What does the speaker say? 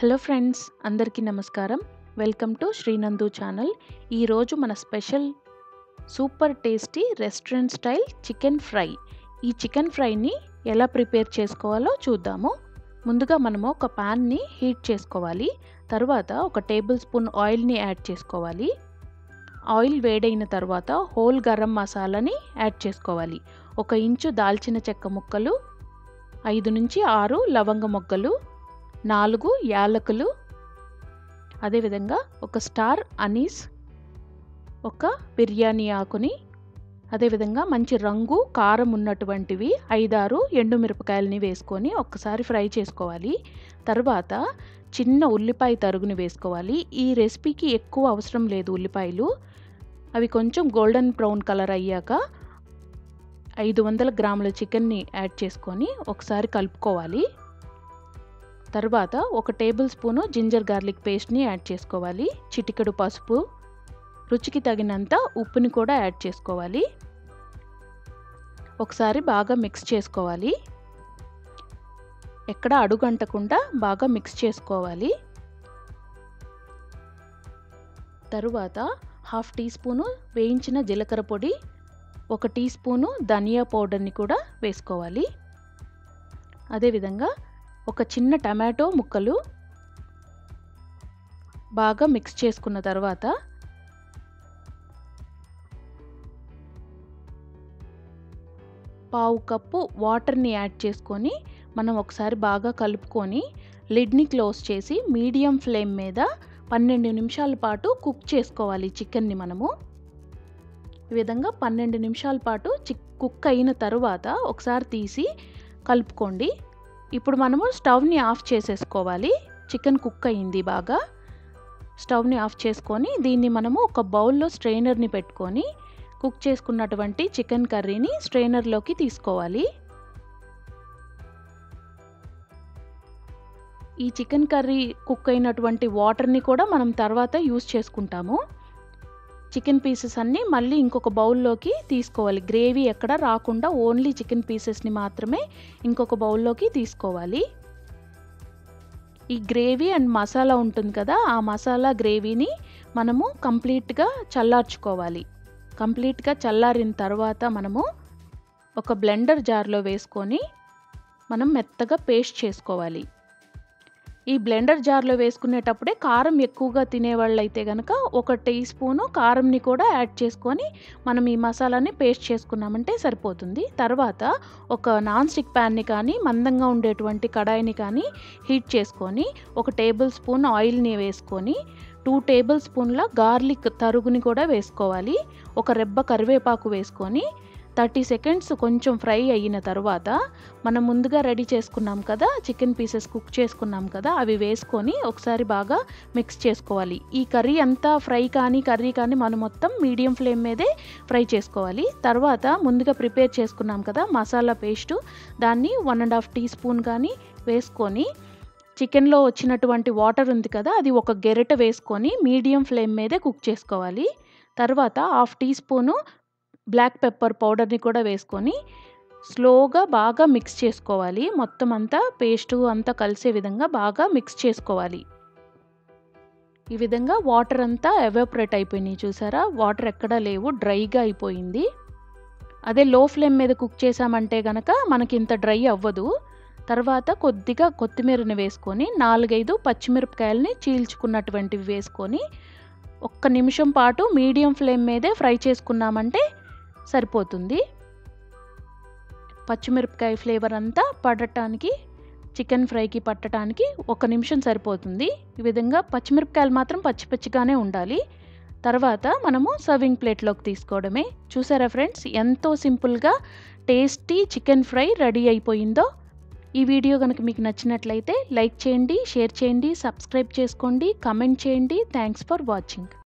hello friends అందరికీ నమస్కారం welcome to శ్రీనందు channel ఈరోజు మన special super tasty restaurant style chicken fry ఈ చికెన్ ఫ్రైని ఎలా ప్రిపేర్ చేసుకోవాలో చూద్దాము ముందుగా మనము ఒక ప్యాన్ని హీట్ చేసుకోవాలి తర్వాత ఒక టేబుల్ స్పూన్ ఆయిల్ని యాడ్ చేసుకోవాలి ఆయిల్ వేడైన తర్వాత హోల్ గరం మసాలాని యాడ్ చేసుకోవాలి ఒక ఇంచు దాల్చిన చెక్క ముక్కలు ఐదు నుంచి ఆరు లవంగ మొగ్గలు నాలుగు యాలకులు అదేవిధంగా ఒక స్టార్ అనీస్ ఒక బిర్యానీ ఆకుని అదేవిధంగా మంచి రంగు కారం ఉన్నటువంటివి ఐదారు ఎండుమిరపకాయలని వేసుకొని ఒక్కసారి ఫ్రై చేసుకోవాలి తర్వాత చిన్న ఉల్లిపాయ తరుగుని వేసుకోవాలి ఈ రెసిపీకి ఎక్కువ అవసరం లేదు ఉల్లిపాయలు అవి కొంచెం గోల్డెన్ బ్రౌన్ కలర్ అయ్యాక ఐదు వందల గ్రాముల చికెన్ని యాడ్ చేసుకొని ఒకసారి కలుపుకోవాలి తర్వాత ఒక టేబుల్ స్పూను జింజర్ గార్లిక్ పేస్ట్ని యాడ్ చేసుకోవాలి చిటికెడు పసుపు రుచికి తగినంత ఉప్పుని కూడా యాడ్ చేసుకోవాలి ఒకసారి బాగా మిక్స్ చేసుకోవాలి ఎక్కడ అడుగంటకుండా బాగా మిక్స్ చేసుకోవాలి తరువాత హాఫ్ టీ స్పూను వేయించిన జీలకర్ర పొడి ఒక టీ స్పూను ధనియా పౌడర్ని కూడా వేసుకోవాలి అదేవిధంగా ఒక చిన్న టమాటో ముక్కలు బాగా మిక్స్ చేసుకున్న తర్వాత పావు కప్పు వాటర్ని యాడ్ చేసుకొని మనం ఒకసారి బాగా కలుపుకొని లిడ్ని క్లోజ్ చేసి మీడియం ఫ్లేమ్ మీద పన్నెండు నిమిషాల పాటు కుక్ చేసుకోవాలి చికెన్ని మనము ఈ విధంగా పన్నెండు నిమిషాల పాటు చిక్ కుక్ అయిన తర్వాత ఒకసారి తీసి కలుపుకోండి ఇప్పుడు మనము స్టవ్ని ఆఫ్ చేసేసుకోవాలి చికెన్ కుక్ అయింది బాగా స్టవ్ని ఆఫ్ చేసుకొని దీన్ని మనము ఒక బౌల్లో స్ట్రైనర్ని పెట్టుకొని కుక్ చేసుకున్నటువంటి చికెన్ కర్రీని స్ట్రైనర్లోకి తీసుకోవాలి ఈ చికెన్ కర్రీ కుక్ అయినటువంటి వాటర్ని కూడా మనం తర్వాత యూస్ చేసుకుంటాము చికెన్ పీసెస్ అన్నీ మళ్ళీ ఇంకొక బౌల్లోకి తీసుకోవాలి గ్రేవీ ఎక్కడ రాకుండా ఓన్లీ చికెన్ పీసెస్ని మాత్రమే ఇంకొక బౌల్లోకి తీసుకోవాలి ఈ గ్రేవీ అండ్ మసాలా ఉంటుంది కదా ఆ మసాలా గ్రేవీని మనము కంప్లీట్గా చల్లార్చుకోవాలి కంప్లీట్గా చల్లారిన తర్వాత మనము ఒక బ్లెండర్ జార్లో వేసుకొని మనం మెత్తగా పేస్ట్ చేసుకోవాలి ఈ బ్లెండర్ జార్లో వేసుకునేటప్పుడే కారం ఎక్కువగా తినేవాళ్ళు అయితే కనుక ఒక టీ స్పూను కారంని కూడా యాడ్ చేసుకొని మనం ఈ మసాలాని పేస్ట్ చేసుకున్నామంటే సరిపోతుంది తర్వాత ఒక నాన్ స్టిక్ ప్యాన్ని కానీ మందంగా ఉండేటువంటి కడాయిని కానీ హీట్ చేసుకొని ఒక టేబుల్ స్పూన్ ఆయిల్ని వేసుకొని టూ టేబుల్ స్పూన్ల గార్లిక్ తరుగుని కూడా వేసుకోవాలి ఒక రెబ్బ కరివేపాకు వేసుకొని థర్టీ సెకండ్స్ కొంచెం ఫ్రై అయిన తర్వాత మనం ముందుగా రెడీ చేసుకున్నాం కదా చికెన్ పీసెస్ కుక్ చేసుకున్నాం కదా అవి వేసుకొని ఒకసారి బాగా మిక్స్ చేసుకోవాలి ఈ కర్రీ అంతా ఫ్రై కానీ కర్రీ కానీ మనం మొత్తం మీడియం ఫ్లేమ్ మీదే ఫ్రై చేసుకోవాలి తర్వాత ముందుగా ప్రిపేర్ చేసుకున్నాం కదా మసాలా పేస్టు దాన్ని one and half teaspoon కానీ వేసుకొని చికెన్లో వచ్చినటువంటి వాటర్ ఉంది కదా అది ఒక గెరెట వేసుకొని మీడియం ఫ్లేమ్ మీదే కుక్ చేసుకోవాలి తర్వాత half teaspoon black pepper పౌడర్ని కూడా వేసుకొని స్లోగా బాగా మిక్స్ చేసుకోవాలి మొత్తం అంతా పేస్టు అంతా కలిసే విధంగా బాగా మిక్స్ చేసుకోవాలి ఈ విధంగా వాటర్ అంతా ఎవాపరేట్ అయిపోయినాయి చూసారా వాటర్ ఎక్కడా లేవు డ్రైగా అయిపోయింది అదే లో ఫ్లేమ్ మీద కుక్ చేసామంటే గనక మనకి ఇంత డ్రై అవ్వదు తర్వాత కొద్దిగా కొత్తిమీరని వేసుకొని నాలుగైదు పచ్చిమిరపకాయలని చీల్చుకున్నటువంటివి వేసుకొని ఒక్క నిమిషం పాటు మీడియం ఫ్లేమ్ మీదే ఫ్రై చేసుకున్నామంటే సరిపోతుంది పచ్చిమిరపకాయ ఫ్లేవర్ అంతా పడటానికి చికెన్ ఫ్రైకి పట్టడానికి ఒక నిమిషం సరిపోతుంది ఈ విధంగా పచ్చిమిరపకాయలు మాత్రం పచ్చి పచ్చిగానే ఉండాలి తర్వాత మనము సర్వింగ్ ప్లేట్లోకి తీసుకోవడమే చూసారా ఫ్రెండ్స్ ఎంతో సింపుల్గా టేస్టీ చికెన్ ఫ్రై రెడీ అయిపోయిందో ఈ వీడియో కనుక మీకు నచ్చినట్లయితే లైక్ చేయండి షేర్ చేయండి సబ్స్క్రైబ్ చేసుకోండి కమెంట్ చేయండి థ్యాంక్స్ ఫర్ వాచింగ్